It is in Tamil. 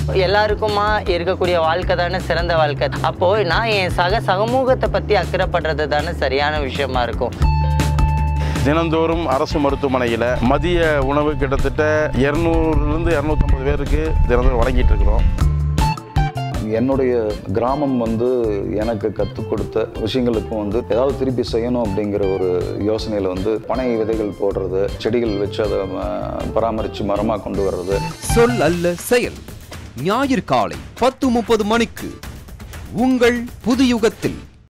எல்லாருக்குமா இருக்கக்கூடிய வாழ்க்கை தானே சிறந்த வாழ்க்கை அப்போ நான் என் சக சமூகத்தை பத்தி அக்கறைப்படுறது தானே சரியான விஷயமா இருக்கும் தினந்தோறும் அரசு மருத்துவமனையில் மதிய உணவு கிட்டத்தட்ட இரநூறுலேருந்து இரநூத்தம்பது பேருக்கு தினந்தோறும் வழங்கிட்டு இருக்கிறோம் என்னுடைய கிராமம் வந்து எனக்கு கற்றுக் கொடுத்த விஷயங்களுக்கும் வந்து ஏதாவது திருப்பி செய்யணும் அப்படிங்கிற ஒரு யோசனையில் வந்து பனை விதைகள் போடுறது செடிகள் வச்சு அதை பராமரித்து மரமாக கொண்டு வர்றது சொல் அல்ல செயல் ஞாயிறு காலை பத்து முப்பது மணிக்கு உங்கள் புதுயுகத்தில்